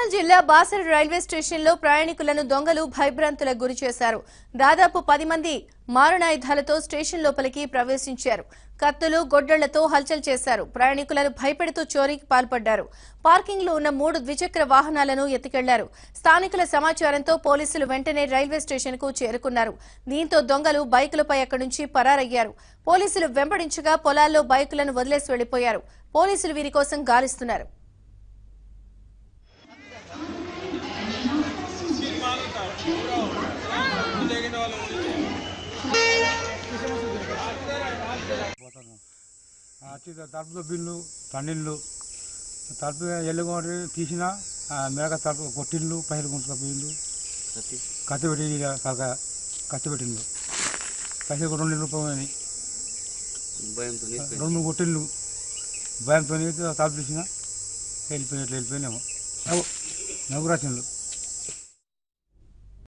నిర్మల్ జిల్లా బాసర రైల్వే స్టేషన్లో ప్రయాణికులను దొంగలు భయభ్రాంతులకు గురి చేశారు దాదాపు పది మంది మారణాయుధాలతో స్టేషన్ లోపలికి ప్రవేశించారు కత్తులు గొడ్డళ్లతో హల్చల్ చేశారు ప్రయాణికులను భయపెడుతూ చోరీకి పాల్పడ్డారు పార్కింగ్ లో ఉన్న మూడు ద్విచక్ర వాహనాలను ఎత్తుకెళ్లారు స్థానికుల సమాచారంతో పోలీసులు వెంటనే రైల్వే స్టేషన్ కు చేరుకున్నారు దీంతో దొంగలు బైకులపై అక్కడి నుంచి పరారయ్యారు పోలీసులు వెంబడించగా పొలాల్లో బైకులను వదిలేసి వెళ్లిపోయారు పోలీసులు వీరి కోసం గాలిస్తున్నారు పోతాను వచ్చి తలుపులో బిల్లు తండ్రిళ్ళు తలుపు ఎల్లుగొండి తీసిన మేక తలుపు కొట్టిండ్లు పైసలు గుంటుకపోయిండు కత్తి పెట్టి కాక కత్తి పెట్టిండు పైసలు కూడా రెండు రూపాయలు పోయినాయి. భయంతో రెండు మూడు కొట్టిండ్లు భయంతో తలుపు తీసిన వెళ్ళిపోయి వెళ్ళిపోయినాము నవ్వు నవ్వు రాసిండ్లు